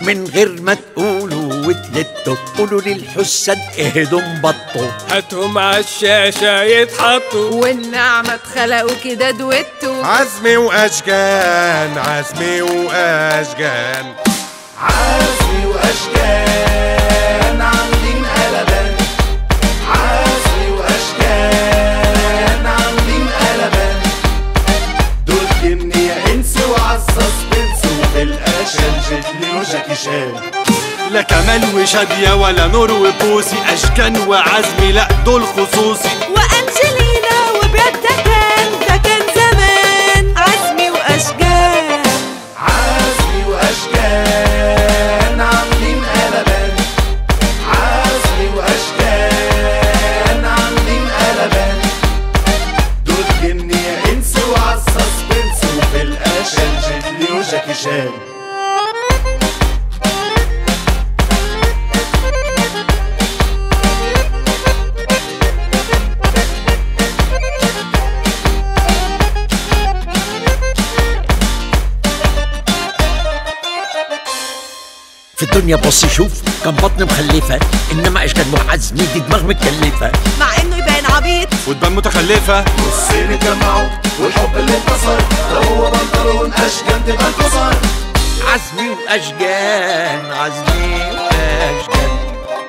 من غير ما تقولوا وتلتوا قولوا للحساد اهدوا انبطوا هاتهم على الشاشة يتحطوا والنعمة اتخلقوا كده دويتو عزمي واشجان عزمي واشجان عزمي واشجان عاملين قلبان عزمي واشجان عاملين قلبان دول جني يا انس وعالسسبنس وفي الاشل جدلي وجاكي شان لا كمال وشادية ولا نور وبوسي أشكان وعزمي لا دول خصوصي وأنجلينا وبراد ده كان ده كان زمان عزمي وأشجان عزمي واشجان عاملين قلبان عزمي واشجان عاملين قلبان دول جني يا انس وعالسسبنس وفي الاشل جدلي وجاكي شان في الدنيا بص شوف كان بطن مخلفة انما اشكال وعزمي دي دماغ متكلفة مع إنه يبان عبيط وتبان متخلفة والصين اتجمعوا والحب اللي انتصر ده هو بنطلون اشجان تبقى انتصر عزمي واشجان عزمي واشجان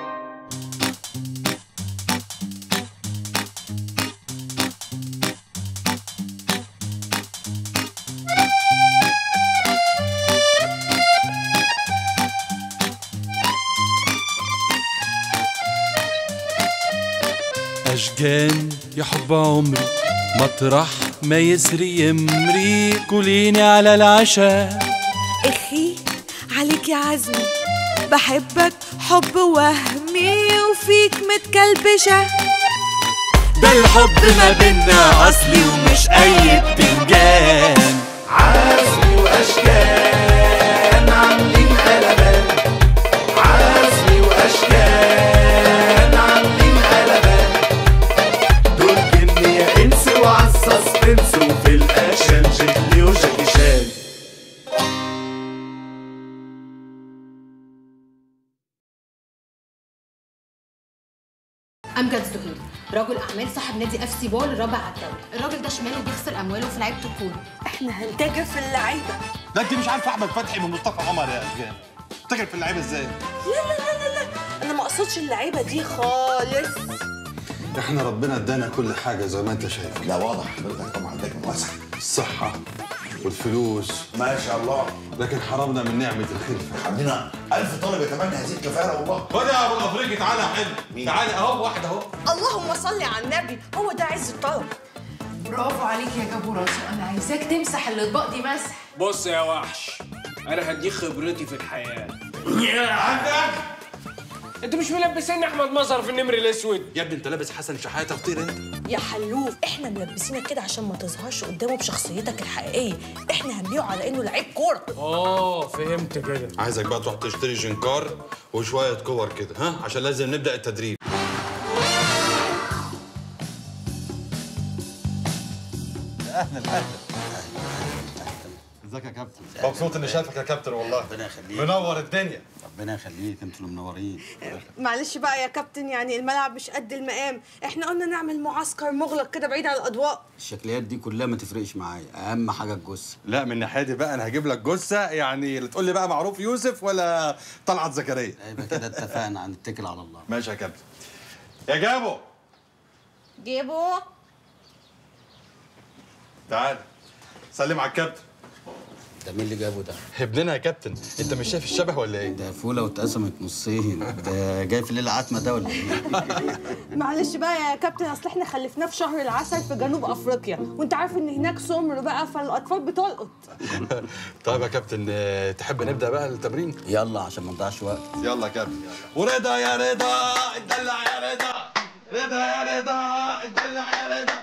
أشجان يا حب عمري مطرح ما يسري يمري كليني على العشاء إخي عليك يا عزمي بحبك حب وهمي وفيك متكلبشة ده الحب ما بينا أصلي ومش أي بتنجان عزمي واشجان عاملين قلبان عزمي واشجان عاملين قلبان دول جني يا انس وعالسسبنس وفي الاشن جدلي وجاكي شان امجد زهير رجل اعمال صاحب نادي اف سي بول الرابع على الدوري الراجل ده شمال وبيخسر امواله في لعيبه الكوره إحنا هنتاجر في اللعيبة ده انت مش عارفه احمد فتحي من مصطفى عمر يا اشجان تجري في اللعيبه ازاي لا لا لا لا لا أنا ما أقصدش اللعيبة دي خالص احنا ربنا ادانا كل حاجه زي ما انت شايف لا واضح حضرتك طبعا عندك واسع الصحه والفلوس ما شاء الله لكن حرمنا من نعمه الخلفه عندنا ألف طالب يتمنى هذه الكفاءة والله خد يا ابو الافريقي تعالى يا حلو تعالى اهو واحد اهو اللهم صل على النبي هو ده عز الطلب برافو عليك يا جابو راسو انا عايزاك تمسح الاطباق دي مسح بص يا وحش انا هديك خبرتي في الحياة عندك انت مش ملبسني احمد مظهر في النمر الاسود يا ابني أنت لابس حسن شحاتة فطير أنت يا حلوف احنا ملبسينك كده عشان ما تظهرش قدامه بشخصيتك الحقيقيه احنا هنبيعه على انه لعيب كوره اه فهمت كده عايزك بقى تروح تشتري جنكار وشويه كور كده ها عشان لازم نبدا التدريب ازيك يا كابتن مبسوط اني شايفك يا كابتن والله ربنا يخليك منور الدنيا ربنا يخليك انتوا اللي منورين معلش بقى يا كابتن يعني الملعب مش قد المقام احنا قلنا نعمل معسكر مغلق كده بعيد عن الاضواء الشكليات دي كلها ما تفرقش معايا اهم حاجه الجثه لا من ناحيتي بقى انا هجيب لك جثه يعني لا تقول لي بقى معروف يوسف ولا طلعت زكريا يبقى كده اتفقنا هنتكل على الله ماشي يا كابتن يا جابو جيبو تعال سلم على الكابتن ده مين اللي جابه ده ابننا يا كابتن انت مش شايف الشبه ولا ايه ده فوله واتقسمت نصين ده جاي في الليل عتمه ده ولا ايه معلش بقى يا كابتن اصل احنا خلفناه في شهر العسل في جنوب افريقيا وانت عارف ان هناك سمر بقى فالاطفال بتلقط طيب يا كابتن آه، تحب نبدا بقى التمرين يلا عشان ما نضيعش وقت يلا يا كابتن ورضا يا رضا اتدلع يا رضا رضا يا رضا اتدلع يا رضا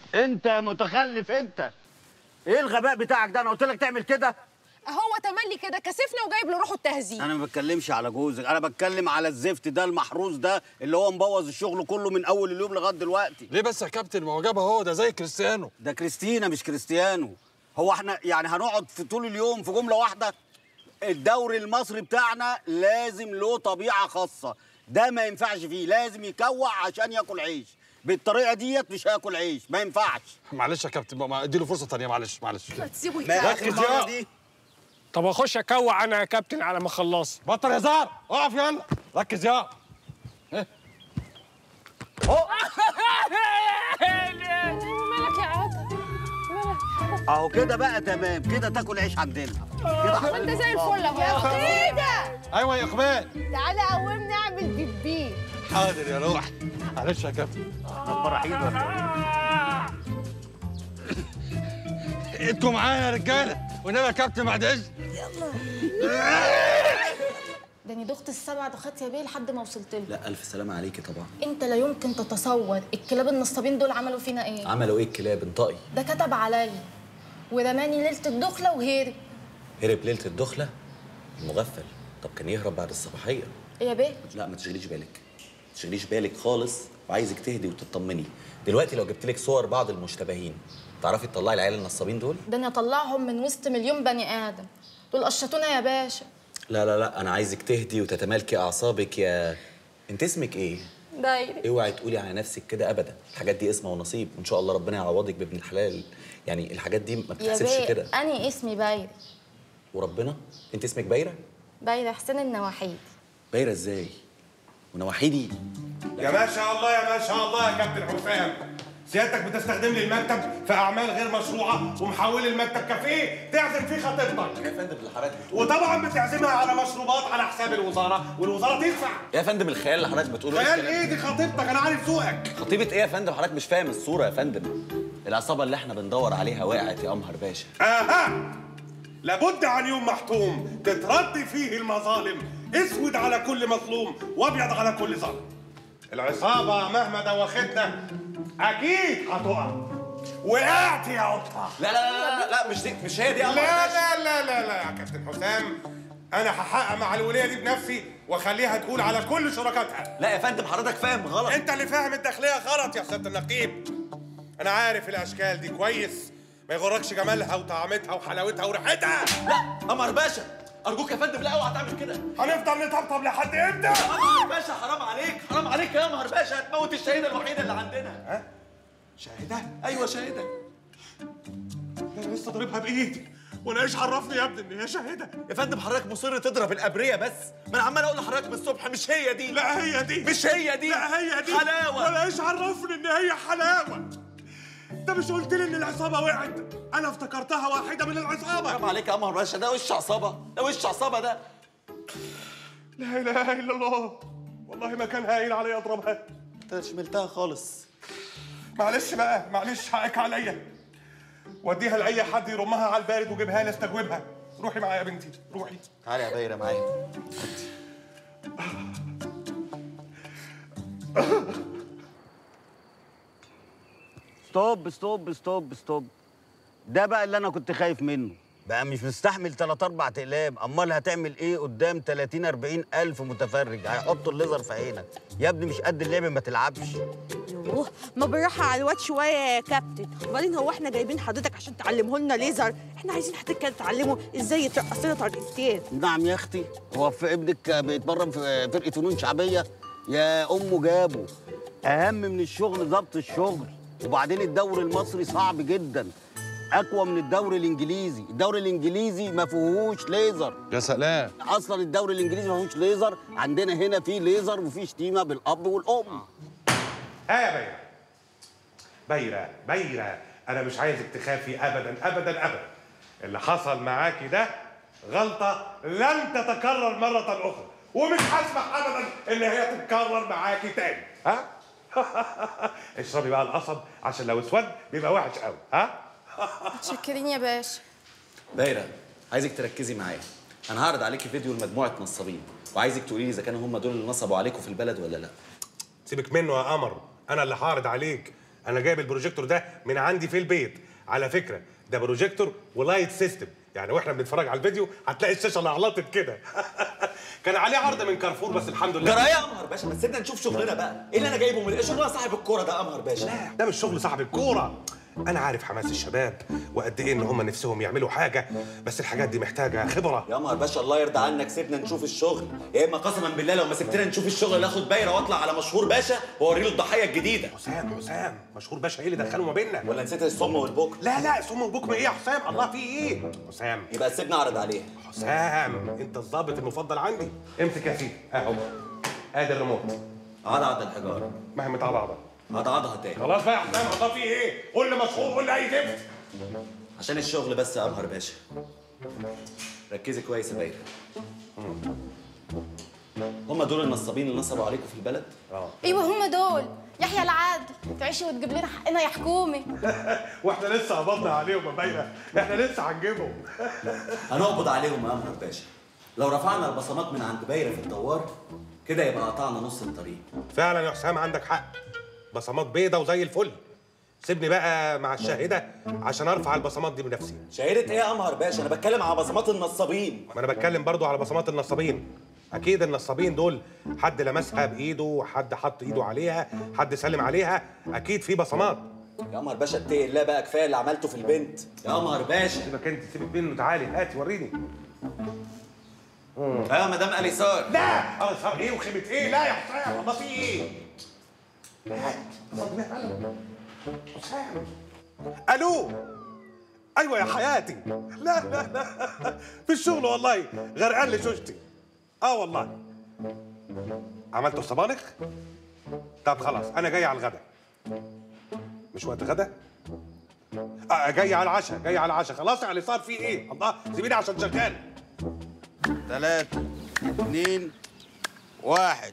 انت يا متخلف انت ايه الغباء بتاعك ده انا قلت لك تعمل كده هو تملي كده كسفنا وجايب له روحه التهزيق انا ما بتكلمش على جوزك انا بتكلم على الزفت ده المحروس ده اللي هو مبوظ الشغل كله من اول اليوم لغايه دلوقتي ليه بس يا كابتن ما هو جابها هو ده زي كريستيانو ده كريستينا مش كريستيانو هو احنا يعني هنقعد في طول اليوم في جمله واحده الدوري المصري بتاعنا لازم له طبيعه خاصه ده ما ينفعش فيه لازم يكوع عشان ياكل عيش بالطريقه ديت مش هياكل عيش ما ينفعش معلش يا كابتن ما اديله فرصه تانية معلش معلش تسيبه ما يتعب. اخر مره دي طب اخش اكوع انا يا كابتن على ما اخلص بطل هزار اقف يلا ركز يا مالك يا عاطف مالك اهو كده بقى تمام كده تاكل عيش عندنا كده ما انت زي الفل اهو ايه ده ايوه يا اقبال تعالى قومني نعمل بيبي حاضر يا روح معلش يا كابتن فرحين انتوا معايا يا رجاله والنبي يا كابتن بعد اذن داني دخت السبع دخات يا بيه لحد ما وصلت له لا الف سلامه عليكي طبعا انت لا يمكن تتصور الكلاب النصابين دول عملوا فينا ايه عملوا ايه الكلاب انطقي ده كتب عليا ورماني ليله الدخله وهرب هرب ليله الدخله المغفل طب كان يهرب بعد الصباحيه إيه يا بيه لا ما تشغليش بالك ما تشغليش بالك خالص وعايزك تهدي وتطمني دلوقتي لو جبت لك صور بعض المشتبهين تعرفي تطلعي العيال النصابين دول داني اطلعهم من وسط مليون بني ادم دول قشطونا يا باشا لا لا لا انا عايزك تهدي وتتمالكي اعصابك يا انت اسمك ايه دايري اوعي تقولي على نفسك كده ابدا الحاجات دي اسمها ونصيب وان شاء الله ربنا يعوضك بابن الحلال يعني الحاجات دي ما يا بتحسبش بيه كده اني اسمي بايري وربنا انت اسمك بايره بايرة حسين النواحيدي بايره ازاي ونواحيدي يا ما شاء الله يا ما شاء الله يا كابتن حسام سيادتك بتستخدم لي المكتب في اعمال غير مشروعه ومحول المكتب كافيه تعزم فيه خطيبتك يا فندم اللي حضرتك وطبعا بتعزمها على مشروبات على حساب الوزاره والوزاره تدفع يا فندم الخيال اللي حضرتك بتقوله إيه خيال الكلام ايه دي خطيبتك انا عارف ذوقك خطيبة ايه يا فندم حضرتك مش فاهم الصورة يا فندم العصابة اللي احنا بندور عليها وقعت يا قمهر باشا اها لابد عن يوم محتوم تترد فيه المظالم اسود على كل مظلوم وابيض على كل ظالم العصابه مهما دوختنا اكيد هتقع وقعت يا قطه لا لا لا لا لا مش دي مش هي دي يا لا قمر باشا لا لا لا لا يا كابتن حسام انا هحقق مع الوليه دي بنفسي واخليها تقول على كل شركاتها لا يا فندم حضرتك فاهم غلط انت اللي فاهم الداخليه غلط يا سياده النقيب انا عارف الاشكال دي كويس ما يغركش جمالها وطعمتها وحلاوتها وريحتها لا قمر باشا ارجوك يا فندم لا اوعى تعمل كده هنفضل نطبطب لحد امتى قمر باشا حرام عليك حرام عليك يا قمر باشا هتموت الشهيدة الوحيدة اللي عندنا ها شاهده ايوه شهيدة انا لسه ضاربها بايدي وانا ايش عرفني يا ابني ان هي شاهده يا فندم حضرتك مصر تضرب الابريه بس ما انا عمال اقول لحضرتك من الصبح مش هي دي لا هي دي مش هي دي لا هي دي حلاوه ولا ايش عرفني ان هي حلاوه انت مش قلت لي ان العصابه وقعت انا افتكرتها واحده من العصابه حرام عليك يا قمر باشا ده وش عصابه ده وش عصابه ده لا اله الا الله والله ما كان هايل عليا اضربها انت شملتها خالص معلش بقى معلش حقك عليا وديها لاي حد يرمها على البارد وجيبها لي استجوبها روحي معايا يا بنتي روحي تعالي يا بايره معايا ستوب ستوب ستوب ستوب ده بقى اللي انا كنت خايف منه بقى مش مستحمل 3 4 اقلام امال هتعمل ايه قدام 30 40 الف متفرج هيحطوا الليزر في عينك يا ابني مش قد اللعب ما تلعبش يوه ما بالراحه على الواد شويه يا كابتن وبعدين هو احنا جايبين حضرتك عشان تعلمه لنا ليزر احنا عايزين حضرتك كده تعلمه ازاي يترقص لنا طريقتين نعم يا اختي هو في ابنك بيتمرن في فرقه فنون شعبيه يا امه جابه اهم من الشغل ضبط الشغل وبعدين الدوري المصري صعب جدا اقوى من الدوري الانجليزي الدوري الانجليزي ما فيهوش ليزر يا سلام اصلا الدوري الانجليزي ما فيهوش ليزر عندنا هنا في ليزر وفي شتيمه بالاب والام ها يا بيرة بيرة بيرة أنا مش عايزك تخافي أبدا أبدا أبدا اللي حصل معاكي ده غلطة لن تتكرر مرة أخرى ومش هسمح أبدا إن هي تتكرر معاكي تاني ها؟ اشربي بقى القصب عشان لو اسود بيبقى وحش قوي ها؟ متشكرين يا باشا بايره عايزك تركزي معايا انا هعرض عليكي فيديو لمجموعه نصابين وعايزك تقولي لي اذا كانوا هم دول اللي نصبوا عليكم في البلد ولا لا سيبك منه يا قمر أنا اللي هعرض عليك انا جايب البروجيكتور ده من عندي في البيت على فكره ده بروجيكتور ولايت سيستم يعني واحنا بنتفرج على الفيديو هتلاقي الشاشه اللي علطت كده كان عليه عرض من كارفور بس الحمد لله جرايه يا قمر باشا ما تسيبنا نشوف شغلنا بقى ايه اللي انا جايبه من شغلنا صاحب الكوره ده قمر باشا لا ده مش شغل صاحب الكوره انا عارف حماس الشباب وقد ايه ان هم نفسهم يعملوا حاجه بس الحاجات دي محتاجه خبره يا قمر باشا الله يرضى عنك سيبنا نشوف الشغل يا اما قسما بالله لو ما سبتنا نشوف الشغل ناخد بايره واطلع على مشهور باشا واوري له الضحيه الجديده حسام حسام مشهور باشا ايه اللي دخله ما بيننا ولا نسيت الصم والبكر لا لا سم وبكم ايه يا حسام الله في ايه حسام يبقى سيبنا اعرض عليها حسام انت الضابط المفضل عندي امسك يا سيدي اهو ادي الريموت عضعض الحجاره مهما تعضعض هضعضها تاني خلاص بقى يا حسام الله في ايه قول لي مشهور قول لي اي زفت عشان الشغل بس يا قمر باشا ركزي كويس يا بايره هم دول النصابين اللي نصبوا عليكم في البلد؟ اه ايوه هم دول يحيى العدل تعيشي وتجيب لنا حقنا يا حكومي واحنا لسه قبضنا عليهم يا بايره احنا لسه هنجيبهم هنقبض عليهم يا قمر باشا لو رفعنا البصمات من عند بايره في الدوار كده يبقى قطعنا نص الطريق فعلا يا حسام عندك حق بصمات بيضة وزي الفل سيبني بقى مع الشاهده عشان ارفع البصمات دي بنفسي شهيرة ايه يا قمر باشا انا بتكلم على بصمات النصابين ما انا بتكلم برضو على بصمات النصابين اكيد النصابين دول حد لمسها بايده حد حط ايده عليها حد سلم عليها اكيد في بصمات يا قمر باشا اتقي الله بقى كفايه اللي عملته في البنت يا قمر باشا سيبك انت سيبك منه تعالي هاتي وريني يا مدام اليسار لا اه صار ايه وخيبه ايه لا يا حسام والله في ايه لا حسام الو ايوه يا حياتي لا لا لا في الشغل والله غرقان لي شوشتي اه والله عملتوا الصبانخ طب خلاص انا جاي على الغدا مش وقت غدا آه جاي على العشاء جاي على العشاء خلاص يعني صار في ايه الله سيبيني عشان شغال ثلاثة اتنين واحد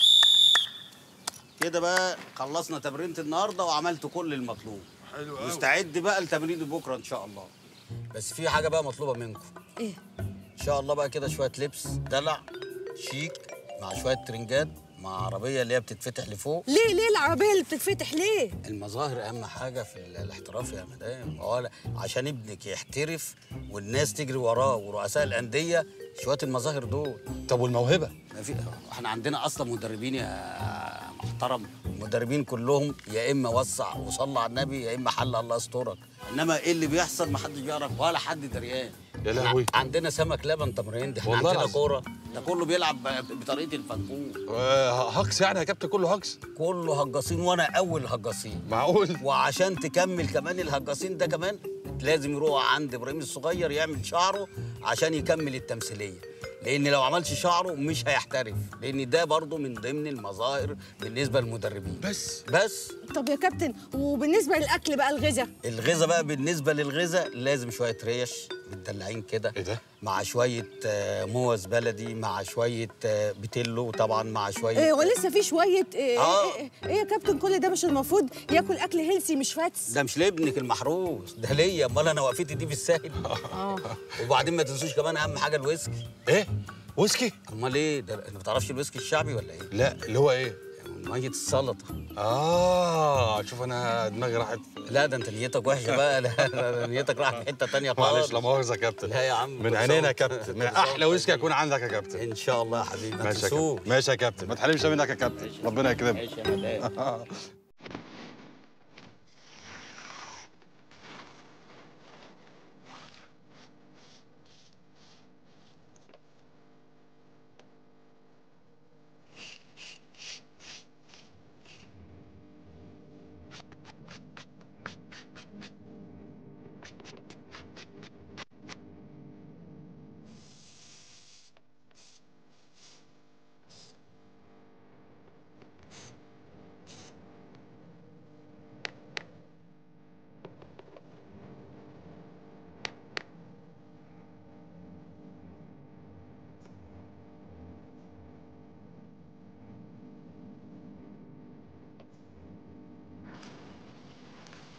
كده بقى خلصنا تمرينة النهارده وعملت كل المطلوب حلو قوي مستعد بقى لتمرين بكره ان شاء الله بس في حاجه بقى مطلوبه منكم ايه ان شاء الله بقى كده شويه لبس دلع شيك مع شويه ترنجات مع عربيه اللي هي بتتفتح لفوق ليه ليه العربيه اللي بتتفتح ليه المظاهر اهم حاجه في ال- الاحتراف يا مدام هو لا- عشان ابنك يحترف والناس تجري وراه ورؤساء الانديه شويه المظاهر دول طب والموهبه ما في احنا عندنا اصلا مدربين يا محترم المدربين كلهم يا اما وسع وصلى على النبي يا اما حل الله يسترك انما ايه اللي بيحصل ما حدش بيعرف ولا حد دريان يا إحنا لهوي. عندنا سمك لبن تمرين دي احنا والله عندنا العظيم. كوره ده كله بيلعب ب- بطريقه الفنكون آه، هجص يعني يا كابتن كله هجص كله هجاصين وانا اول هجاصين معقول وعشان تكمل كمان الهجاصين ده كمان لازم يروح عند ابراهيم الصغير يعمل شعره عشان يكمل التمثيليه لان لو عملش شعره مش هيحترف لان ده برضه من ضمن المظاهر بالنسبه للمدربين بس بس طب يا كابتن وبالنسبه للاكل بقى الغذاء الغذاء بقى بالنسبه للغذاء لازم شويه ريش متدلعين كده ايه ده مع شويه آه، موز بلدي مع شويه آه، بتلو طبعا مع شويه إيه ولسه في شويه إيه, آه. إيه, ايه يا كابتن كل ده مش المفروض ياكل اكل هيلسي مش فاتس ده مش لابنك المحروس ده ليا امال انا وقفتي دي في الساحل اه وبعدين ما تنسوش كمان اهم حاجه الويسكي ايه ويسكي امال ايه ده انت ما بتعرفش الويسكي الشعبي ولا ايه لا اللي هو ايه ميه السلطه اه شوف انا دماغي راحت لا ده انت نيتك وحشه بقى لا, لا ده نيتك راحت في حته تانية خالص معلش لا مؤاخذه يا كابتن لا يا عم من كل عينينا سنة يا كابتن من احلى ويسكي هيكون عندك يا كابتن ان شاء الله يا حبيبي ما ماشي يا تنسوش كابتن ماشي يا كابتن ما تحرمش منك يا كابتن ربنا يكرمك ماشي يا مدام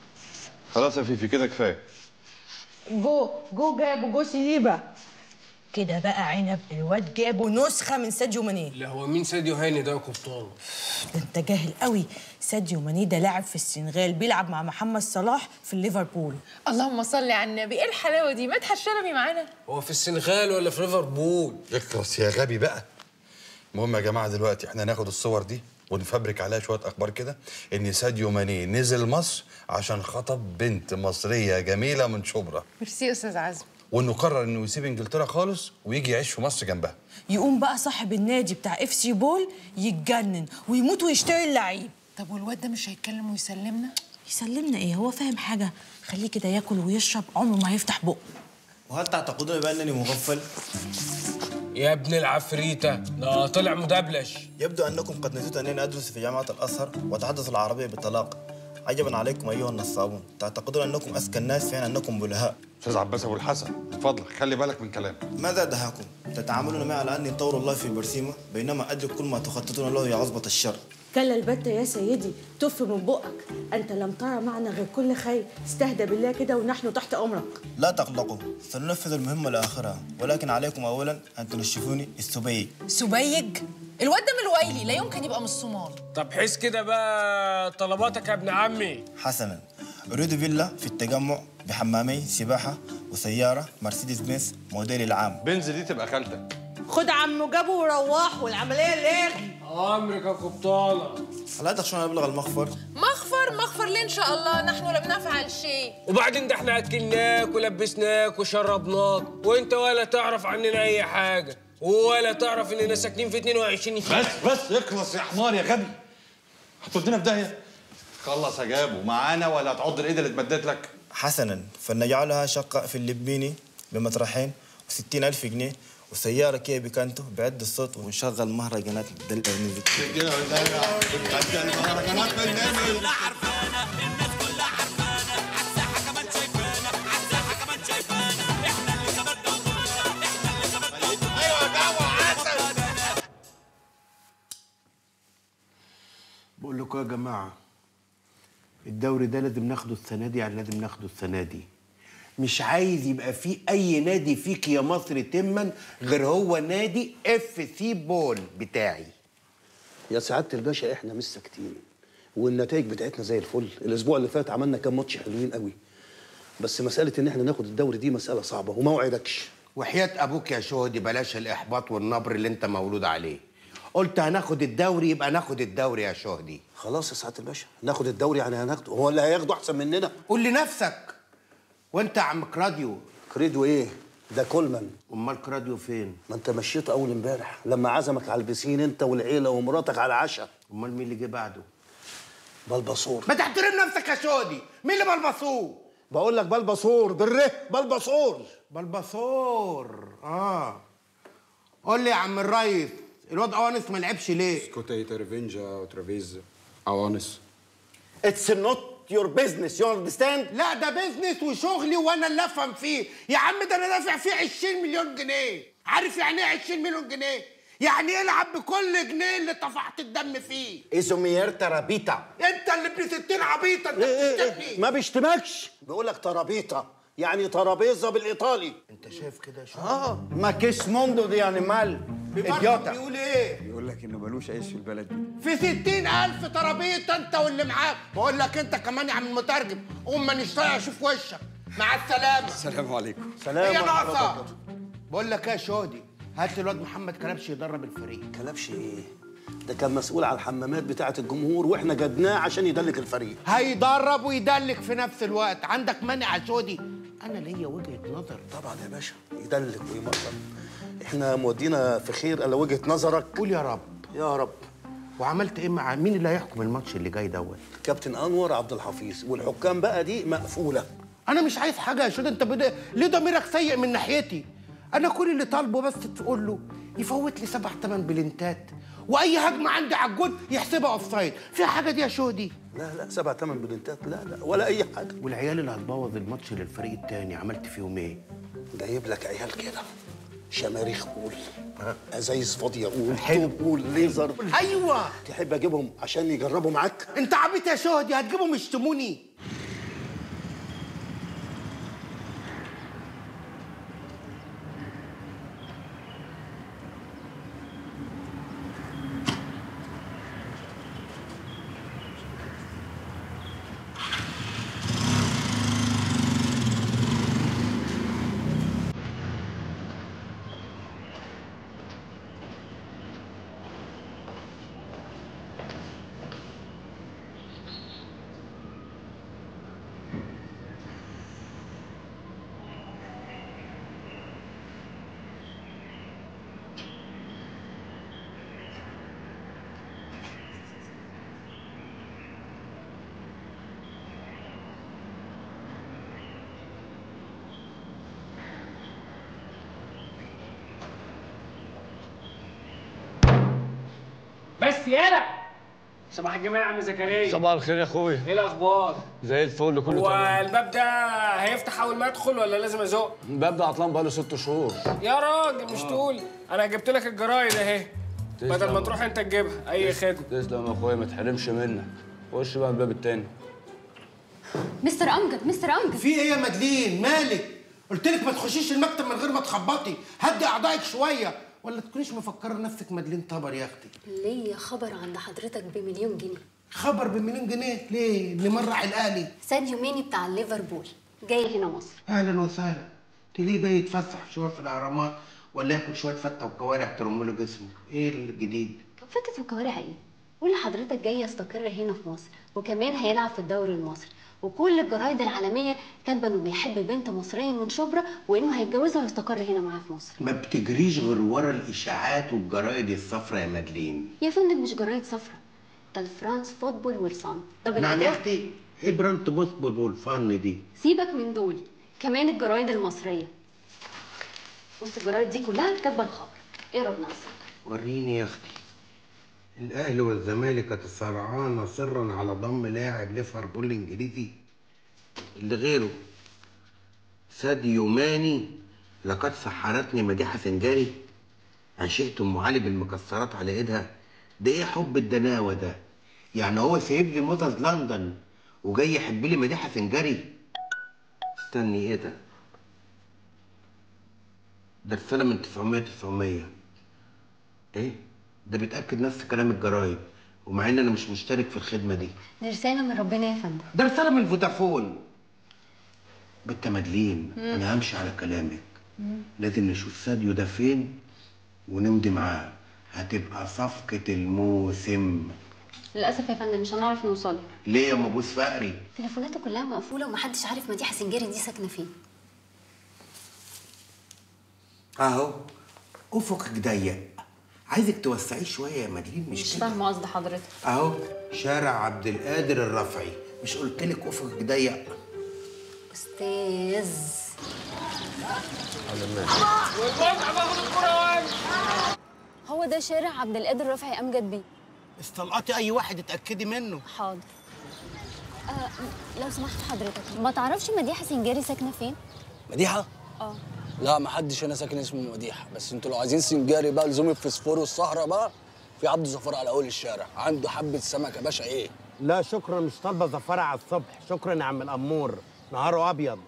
خلاص يا فيفي كده كفايه جو جو جابوا جو سيبه كده بقى عنب الواد جابوا نسخه من ساديو ماني لا هو مين ساديو هاني ده يا قبطان ده انت جاهل قوي ساديو ماني ده لاعب في السنغال بيلعب مع محمد صلاح في ليفربول اللهم صل على النبي ايه الحلاوه دي مدحت شلبي معانا هو في السنغال ولا في ليفربول اخلص يا غبي بقى المهم يا جماعه دلوقتي احنا ناخد الصور دي ونفبرك عليها شويه اخبار كده ان ساديو ماني نزل مصر عشان خطب بنت مصريه جميله من شبرا ميرسي يا استاذ عزمي وانه قرر انه يسيب انجلترا خالص ويجي يعيش في مصر جنبها يقوم بقى صاحب النادي بتاع اف سي بول يتجنن ويموت ويشتري اللعيب طب والواد ده مش هيتكلم ويسلمنا يسلمنا ايه هو فاهم حاجه خليه كده ياكل ويشرب عمره ما هيفتح بقه وهل تعتقدون بأنني مغفل؟ يا ابن العفريتة ده طلع مدبلش يبدو أنكم قد نسيتوا أنني أدرس في جامعة الأزهر وأتحدث العربية بطلاقة عجبا عليكم أيها النصابون تعتقدون أنكم أذكى الناس في حين أنكم بلهاء استاذ عباس ابو الحسن اتفضل خلي بالك من كلامك ماذا دهاكم؟ تتعاملون معي على أني طور الله في برسيمة بينما أدرك كل ما تخططون له يا عصبة الشر كلا البتة يا سيدي تف من بقك أنت لم ترى معنا غير كل خير استهدى بالله كده ونحن تحت أمرك لا تقلقوا سننفذ المهمة لآخرها ولكن عليكم أولا أن تنشفوني السبيج سبيج الواد ده من الويلي لا يمكن يبقى من الصومال طب حس كده بقى طلباتك يا ابن عمي حسنا أريد فيلا في التجمع بحمامي سباحة وسيارة مرسيدس بنز موديل العام بنز دي تبقى خالتك خد عمو جابه وروح والعملية ليه أمرك يا قبطانة لا تخشون أن أبلغ المخفر مغفر مغفر ليه ان شاء الله نحن لم نفعل شيء وبعدين ده احنا اكلناك ولبسناك وشربناك وانت ولا تعرف عننا اي حاجه ولا تعرف اننا ساكنين في 22 بس بس اخلص يا حمار يا غبي هتودينا في داهيه خلص يا جابو معانا ولا هتعض الايد اللي اتمدت لك حسنا فلنجعلها شقة في اللبيني بمطرحين وستين ألف جنيه وسيارة كيا بيكانتو بعد الصوت ونشغل مهرجانات دل ميوزك بقول لكم يا جماعة الدوري ده لازم ناخده السنة دي يعني لازم ناخده السنة دي مش عايز يبقى في أي نادي فيك يا مصر تما غير هو نادي اف سي بول بتاعي يا سعاده الباشا احنا مش ساكتين والنتائج بتاعتنا زي الفل الاسبوع اللي فات عملنا كام ماتش حلوين قوي بس مساله ان احنا ناخد الدوري دي مساله صعبه وما اوعدكش وحياة أبوك يا شهدي بلاش الإحباط والنبر اللي أنت مولود عليه قلت هناخد الدوري يبقى ناخد الدوري يا شهدي خلاص يا سعاده الباشا ناخد الدوري يعني هناخده هو اللي هياخده احسن مننا قول لنفسك وأنت يا عم كراديو كريدو ايه ده كولمان امال كراديو فين ما انت مشيته اول امبارح لما عزمك على البسين انت والعيله ومراتك على العشاء امال مين اللي جه بعده بلبصور ما تحترم نفسك يا شهدي مين اللي بلبصور بقول لك بلبصور بالره بلبصور بلبصور اه قول لي يا عم الريس الواد اوانس ما لعبش ليه اسكتي ترفينجا وترافيز اوانس اتس نوت يور بزنس يو اندرستاند لا ده بزنس وشغلي وانا اللي افهم فيه يا عم ده انا دافع فيه 20 مليون جنيه عارف يعني ايه 20 مليون جنيه يعني العب بكل جنيه اللي طفحت الدم فيه ايزومير ترابيتا انت اللي ابن 60 عبيطه انت إيه إيه بتشتمني إيه ما بيشتمكش بيقول لك ترابيتا يعني ترابيزه بالايطالي انت شايف كده شو اه ما كيس موندو دي انيمال بيبطل بيقول ايه بيقول لك انه ملوش عيش في البلد دي في ستين ألف ترابيطة أنت واللي معاك بقول لك أنت كمان يا عم المترجم قوم ما نشتغل أشوف وشك مع السلامة السلام عليكم هي ناقصة بقول لك إيه يا شهدي هات لي الواد محمد كلبش يدرب الفريق كلبش ايه ده كان مسؤول على الحمامات بتاعه الجمهور واحنا جبناه عشان يدلك الفريق هيدرب ويدلك في نفس الوقت عندك مانع يا شهدي أنا ليا وجهة نظر طبعا يا باشا يدلك ويمطر احنا مودينا في خير الا وجهه نظرك قول يا رب يا رب وعملت إيه مع مين اللي هيحكم الماتش اللي جاي دوت كابتن انور عبد الحفيظ والحكام بقى دي مقفوله أنا مش عايز حاجة يا شهدي أنت بدا... ليه ضميرك سيء من ناحيتي أنا كل اللي طالبه بس تقول له يفوت لي سبع ثمان بلنتات واي هجمه عندي على الجول يحسبها اوف سايد في حاجه دي يا شهدي لا لا سبع ثمان بلنتات لا لا ولا اي حاجه والعيال اللي هتبوظ الماتش للفريق التاني عملت فيهم ايه جايب لك عيال كده شماريخ قول ازايز فاضيه قول حلو. طوب قول ليزر ايوه تحب اجيبهم عشان يجربوا معاك انت عبيط يا شهدي هتجيبهم يشتموني بس يلا صباح الجمال يا عم زكريا صباح الخير يا اخويا ايه الاخبار زي الفل كله هو تمام الباب ده هيفتح اول ما ادخل ولا لازم ازق الباب ده عطلان بقاله ست شهور يا راجل مش تقول انا جبت لك الجرايد اهي تسلم. بدل ما تروح انت تجيبها اي خدمه تسلم يا اخويا ما تحرمش منك خش بقى الباب التاني مستر امجد مستر امجد في ايه يا مدلين مالك قلت لك ما تخشيش المكتب من غير ما تخبطي هدي اعضائك شويه ولا تكونيش مفكره نفسك مدلين طبر يا اختي ليا خبر عند حضرتك بمليون جنيه خبر بمليون جنيه ليه اللي مرع الاهلي ساديو ماني بتاع ليفربول جاي هنا مصر اهلا وسهلا تليه ده يتفسح شويه في الاهرامات ولا ياكل شويه فته وكوارع ترم له جسمه ايه الجديد فتت وكوارع ايه قول لحضرتك جاي يستقر هنا في مصر وكمان هيلعب في الدوري المصري وكل الجرايد العالميه كاتبه انه بيحب بنت مصريه من شبرا وانه هيتجوزها ويستقر هنا معاه في مصر ما بتجريش غير ورا الاشاعات والجرايد الصفراء يا مدلين يا فندم مش جرايد صفرا ده الفرانس فوتبول والصن طب نعم يا الأداء- اختي ايه برانت بوسبول والفن دي سيبك من دول كمان الجرايد المصريه بص الجرايد دي كلها كاتبه الخبر اقرا بنفسك وريني يا اختي الاهلي والزمالك يتصارعان سرا على ضم لاعب ليفربول الانجليزي اللي غيره ساديو ماني لقد سحرتني مديحه سنجاري عشقت ام علي بالمكسرات على ايدها ده ايه حب الدناوه ده يعني هو سايب لي موزة لندن وجاي يحب لي مديحه سنجاري استني ايه ده ده رساله من 900 900 ايه ده بيتاكد نفس كلام الجرايد ومع ان انا مش مشترك في الخدمه دي دي رساله من ربنا يا فندم ده رساله من فودافون بنت مدلين مم. انا همشي على كلامك لازم نشوف ساديو ده فين ونمضي معاه هتبقى صفقة الموسم للاسف يا فندم مش هنعرف نوصل ليه يا مبوس فقري تليفوناته كلها مقفوله ومحدش عارف مديحه سنجاري دي ساكنه فين اهو افقك ضيق عايزك توسعيه شويه يا مدلين مش, مش كده فاهمه قصد حضرتك اهو شارع عبد القادر الرفعي مش قلت لك افقك ضيق استاذ والمتعه باخد الكوره واجي هو ده شارع عبد القادر رفعي امجد بيه استلقطي اي واحد اتاكدي منه حاضر آه لو سمحت حضرتك ما تعرفش مديحه سنجاري ساكنه فين مديحه اه لا ما حدش هنا ساكن اسمه مديحه بس انتوا لو عايزين سنجاري بقى لزوم الفسفور والصحراء بقى في عبد الظفار على اول الشارع عنده حبه سمك يا باشا ايه لا شكرا مش طالبه زفاره على الصبح شكرا يا عم الامور نهاره ابيض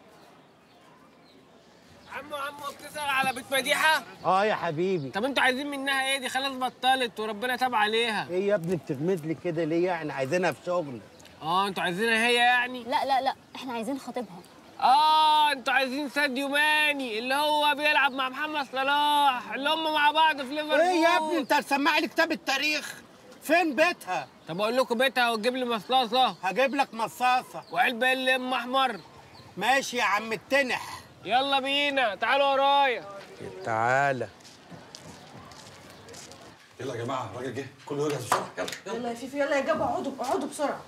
عمو عمو بتسال على بيت مديحه اه يا حبيبي طب انتوا عايزين منها ايه دي خلاص بطلت وربنا تاب عليها ايه يا ابني بتغمز لي كده ليه يعني عايزينها في شغل اه انتوا عايزينها هي يعني لا لا لا احنا عايزين خطيبها اه انتوا عايزين ساديو ماني اللي هو بيلعب مع محمد صلاح اللي هم مع بعض في ليفربول ايه يا ابني انت هتسمع لي كتاب التاريخ فين بيتها طب اقول لكم بيتها وتجيب لي مصاصه هجيب لك مصاصه وعلبه اللي ام احمر ماشي يا عم التنح يلا بينا تعالوا ورايا تعالى يلا يا جماعه الراجل جه كله يجهز بسرعه يلا يلا يا فيفي يلا يا جابوا اقعدوا اقعدوا بسرعه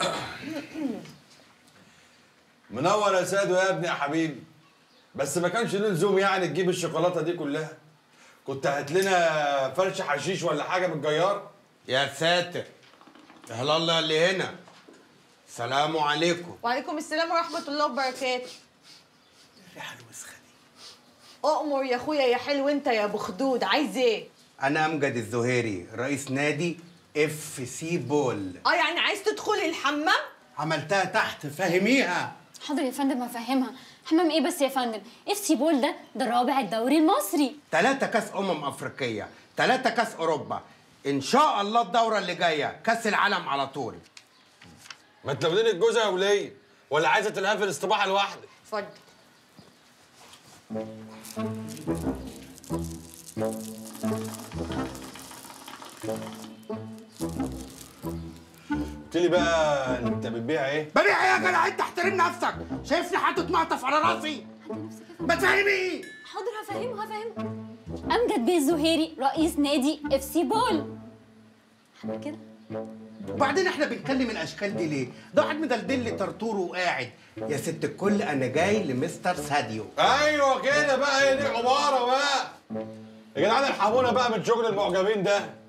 منور يا سادو يا ابني يا حبيبي بس ما كانش له لزوم يعني تجيب الشوكولاته دي كلها كنت هات لنا فرش حشيش ولا حاجه من الجيار يا ساتر اهل الله اللي هنا سلام عليكم وعليكم السلام ورحمه الله وبركاته الريحه الوسخه دي اؤمر يا اخويا يا حلو انت يا ابو خدود عايز ايه انا امجد الزهيري رئيس نادي اف سي بول اه يعني عايز تدخل الحمام عملتها تحت فهميها حاضر يا فندم هفهمها حمام ايه بس يا فندم اف سي بول ده ده رابع الدوري المصري ثلاثة كاس أمم أفريقية ثلاثة كاس أوروبا إن شاء الله الدورة اللي جاية كاس العالم على طول ما تلونين الجوزه يا وليه ولا عايزه تلهان في الاستباحه لوحدك اتفضل قلت لي بقى انت بتبيع ايه ببيع إيه يا جدع أنت احترم نفسك شايفني حاطط معطف على راسي ما تفهمي حاضر هفهمه هفهمه امجد بيه الزهيري رئيس نادي اف سي بول حاجه كده وبعدين احنا بنكلم الاشكال دي ليه؟ ده واحد مدلدل لي طرطور وقاعد يا ست الكل انا جاي لمستر ساديو ايوه كده بقى هي دي عباره بقى يا جدعان الحقونا بقى من شغل المعجبين ده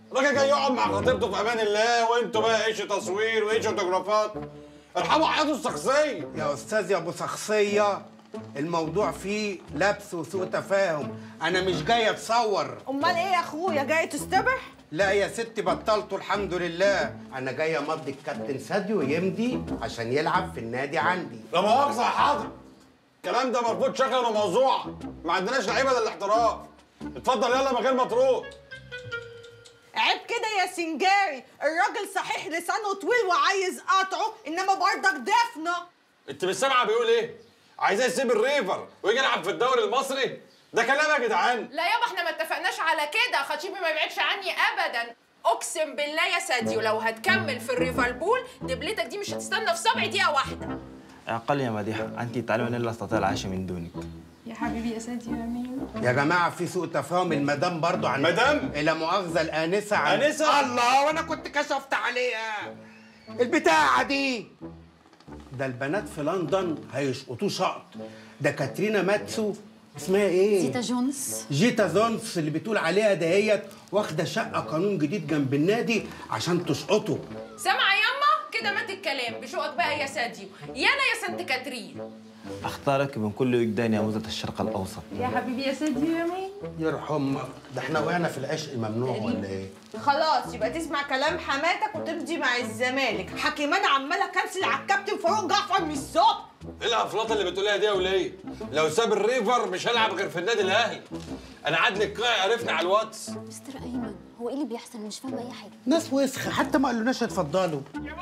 الراجل جاي يقعد مع خطيبته في امان الله وانتوا بقى ايش تصوير وايش اوتوجرافات ارحموا حياته الشخصيه يا استاذ يا ابو شخصيه الموضوع فيه لبس وسوء تفاهم انا مش جاي اتصور امال ايه يا اخويا جاي تستبح لا يا ستي بطلته الحمد لله انا جاي امضي الكابتن ساديو يمضي عشان يلعب في النادي عندي لا مؤاخذه يا حاضر الكلام ده مرفوض شكلا وموضوعا ما عندناش لعيبه للاحتراف اتفضل يلا مكان مطروح عيب كده يا سنجاري الراجل صحيح لسانه طويل وعايز قطعه انما برضك دفنه انت مش سامعه بيقول ايه عايزاه يسيب الريفر ويجي يلعب في الدوري المصري ده كلام يا جدعان لا يابا احنا ما اتفقناش على كده خطيبي ما يبعدش عني ابدا اقسم بالله يا ساديو لو هتكمل في الريفربول دبلتك دي مش هتستنى في صبع دقيقه واحده أقل يا مديحة أنت تعلمين لا أستطيع العيش من دونك يا حبيبي يا ساديو يا مين يا جماعه في سوء تفاهم المدام برضو عن مدام؟ الى مؤاخذه الانسه عن آنسة؟ الله وانا كنت كشفت عليها البتاعه دي ده البنات في لندن هيشقطوه شقط ده كاترينا ماتسو اسمها ايه زيتا جونز جيتا زونس اللي بتقول عليها دهيت واخده شقه قانون جديد جنب النادي عشان تسقطه سامعه ياما كده مات الكلام بشوقك بقى يا ساديو يانا يا سانت كاترين أختارك من كل وجدان يا موزة الشرق الأوسط يا حبيبي يا ساديو يا مين يرحمك ده احنا وقعنا في العشق الممنوع ولا ايه خلاص يبقى تسمع كلام حماتك وتمضي مع الزمالك حكيمان عماله كنسل على الكابتن فاروق جعفر من الصبح ايه الافلاط اللي بتقولها دي يا وليه لو ساب الريفر مش هلعب غير في النادي الاهلي انا عدلي القاعي عرفني على الواتس مستر ايمن هو ايه اللي بيحصل مش فاهمه اي حاجه ناس وسخه حتى ما قالولناش اتفضلوا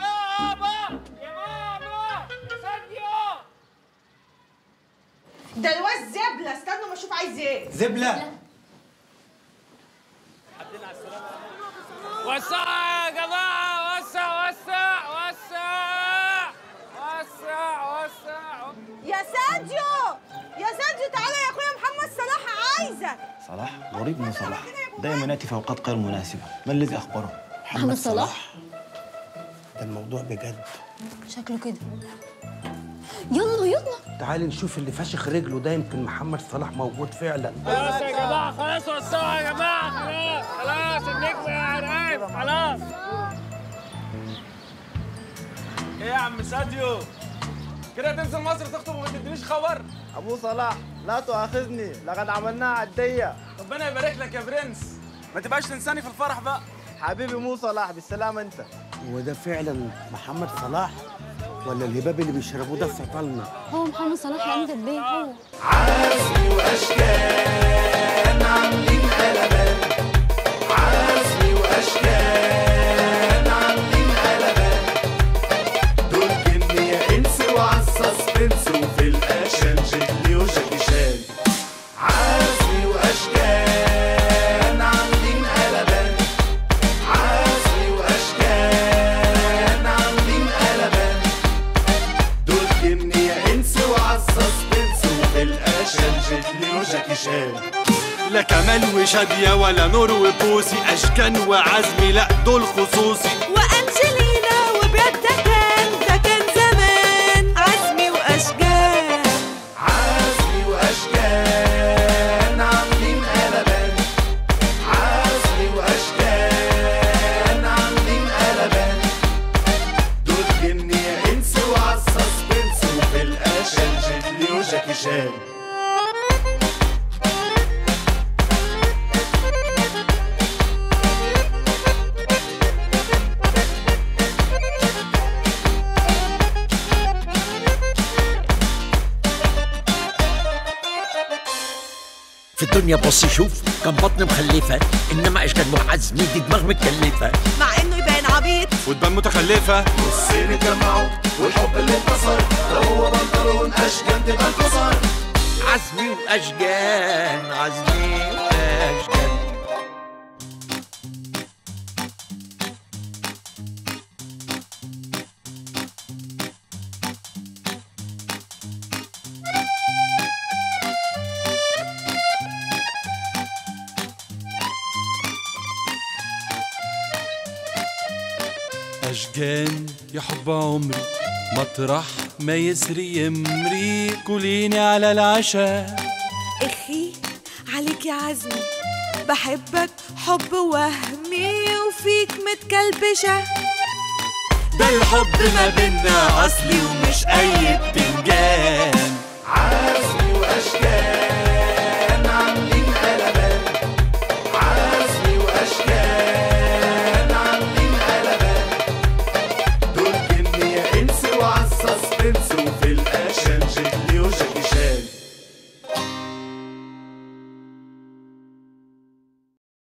ده الواد زبله استنوا ما اشوف عايز ايه زبله وسع يا جماعة وسع وسع وسع وسع وسع يا ساديو يا ساديو تعالى يا اخويا محمد صلاح عايزك صلاح غريب من صلاح دائما يأتي في أوقات غير مناسبة ما الذي أخبره؟ محمد صلاح ده الموضوع بجد شكله كده يلا يلا تعالي نشوف اللي فشخ رجله ده يمكن محمد صلاح موجود فعلا خلاص يا جماعة خلاص وسعوا يا جماعة خلاص خلاص النجم يا رقايب خلاص ايه يا عم ساديو كده تنزل مصر تخطب وما تدينيش خبر أبو صلاح لا تؤاخذني لقد عملناها عدية ربنا يبارك لك يا برنس ما تبقاش تنساني في الفرح بقى حبيبي مو صلاح بالسلامة أنت وده فعلا محمد صلاح ولا الهباب اللي بيشربوه ده في طالنا هو محمد صلاح يا امجد بيه هو عزمي واشكال عاملين قلبان عزمي واشكال عاملين قلبان دول جن يا انس وعلى السسبنس وفي الاكشن جيتلي وجاكي شان عزمي واشكال عاملين قلبان عزمي واشكال عاملين قلبان دول جن يا انس وعلى السسبنس وفي الاكشن جيتلي وجاكي شان لا كمال وشادية ولا نور وبوسي أشكان وعزمي لا دول خصوصي وانجلينا وبجد ده كان ده كان زمان عزمي واشجان عزمي واشكال عاملين قلبان عزمي واشكال عاملين قلبان دول جن يا انس وعلى السسبنس وفي الاكشن جيتلي وجاكي شان في الدنيا بص شوف كان بطن مخلفة إنما إيش كان محزمي دي دماغ متكلفة مع انه يبان عبيط وتبان متخلفة والسين اتجمعوا والحب اللي انتصر لو هو بنطلون اشجان تبقى انكسر عزمي وأشجان عزمي وأشجان أشجان يا حب عمري مطرح ما يسري يمري كليني على العشاء اخي عليك يا عزمي بحبك حب وهمي عيني وفيك متكلبشة ده الحب ما بينا اصلي ومش اي بتنجان